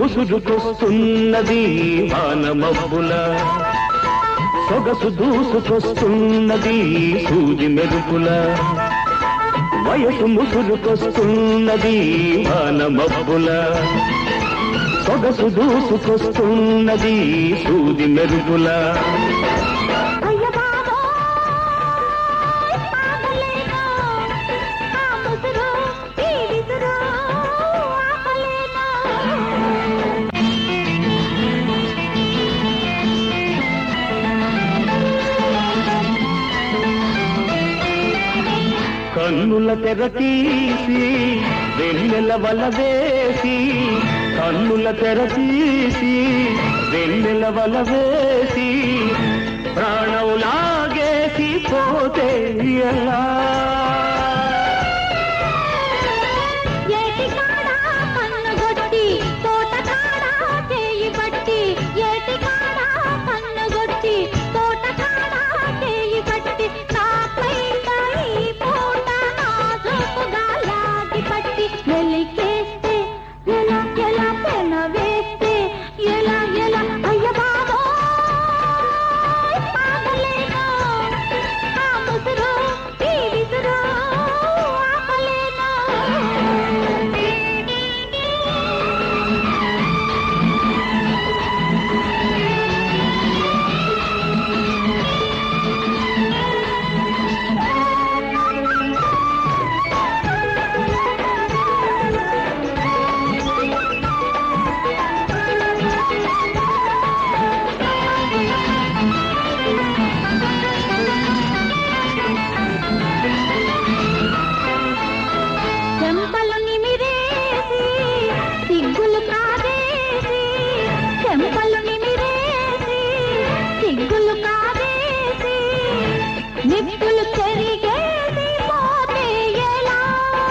ముసురుకొస్తున్నది వాన మబ్బుల సొగసు దూసుకొస్తున్నది సూది మెరుపుల వయసు ముసురుకొస్తున్నది వాన మబ్బుల సొగసు దూసుకొస్తున్నది సూది మెరుపుల అయ్య బాబోయ్ ఆగలేను ఆ ముసురు ఈ విసురు ఆపలేను కన్నుల తెర తీసి వెన్నెల వల వేసి కన్నుల తెర తీసి వెన్నెల వల వేసి ప్రాణం లాగేసి పోతే ఎలా ఏటి కాడా కన్నుగొట్టి తోట కాడా చేయి పట్టి ఏటి కాడా కన్నుగొట్టి తోట కాడా చేయి పట్టి నాపై ఈ పూట నాజుకుగా లాగి పట్టి వెలికేస్తే ఎలా ఎలా పెన వేస్తే ఎలా ఎలా అయ్య బాబోయ్ ఆగలేను ఆ ముసురు ఈ విసురు ఆపలేను చెంపలు నిమిరేసి సిగ్గులు కాదేసి చెంపలు నిమిరేసి సిగ్గులు కాదేసి నిప్పులు చెరిగేసి పోతే ఎలా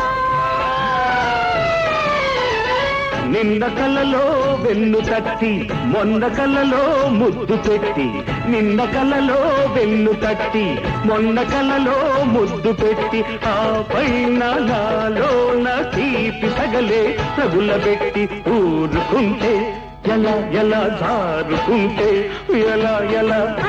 నిన్న కలలో వెన్ను తట్టి మొన్న కలలో ముద్దు పెట్టి నిన్న కలలో వెన్ను తట్టి మొన్న కలలో ముద్దు పెట్టి ఆ పైన నాలోన తీపి సగలే తగులబెట్టి ఊరుకుంటే ఎలా ఎలా జారుకుంటే ఎలా ఎలా